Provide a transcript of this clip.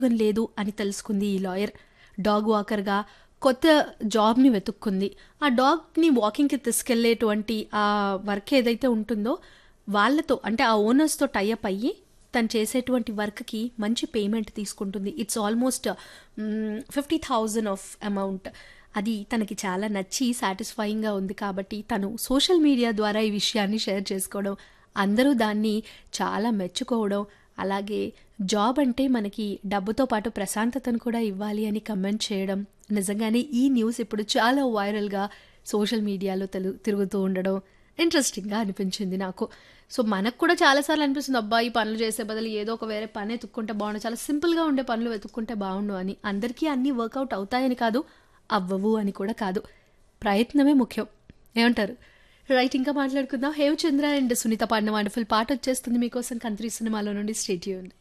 ఉద్యోగం లేదు అని తెలుసుకుంది ఈ లాయర్ డాగ్ వాకర్గా కొత్త జాబ్ని వెతుక్కుంది ఆ డాగ్ని వాకింగ్కి తీసుకెళ్లేటువంటి ఆ వర్క్ ఏదైతే ఉంటుందో వాళ్ళతో అంటే ఆ ఓనర్స్తో టైఅప్ అయ్యి తను చేసేటువంటి వర్క్కి మంచి పేమెంట్ తీసుకుంటుంది it's almost fifty thousand of amount అది తనకి చాలా నచ్చి సాటిస్ఫైయింగ్గా ఉంది కాబట్టి తను సోషల్ మీడియా ద్వారా ఈ విషయాన్ని షేర్ చేసుకోవడం అందరూ దాన్ని చాలా మెచ్చుకోవడం అలాగే జాబ్ అంటే మనకి డబ్బుతో పాటు ప్రశాంతతను కూడా ఇవ్వాలి అని కమెంట్ చేయడం నిజంగానే ఈ న్యూస్ ఇప్పుడు చాలా వైరల్గా సోషల్ మీడియాలో తెలు తిరుగుతూ ఉండడం ఇంట్రెస్టింగ్గా అనిపించింది నాకు సో మనకు కూడా చాలాసార్లు అనిపిస్తుంది అబ్బా ఈ పనులు చేసే బదులు ఏదో ఒక వేరే పని ఎత్తుక్కుంటే బాగుండు చాలా సింపుల్గా ఉండే పనులు వెతుక్కుంటే బాగుండు అని అందరికీ అన్నీ వర్కౌట్ అవుతాయని కాదు అవ్వవు అని కూడా కాదు ప్రయత్నమే ముఖ్యం ఏమంటారు రైట్ ఇంకా మాట్లాడుకుందాం హేవ్ చంద్ర అండ్ సునీత పాడిన వండర్ఫుల్ పాట వచ్చేస్తుంది మీకోసం కంత్రి సినిమాలో నుండి స్టేట్యూన్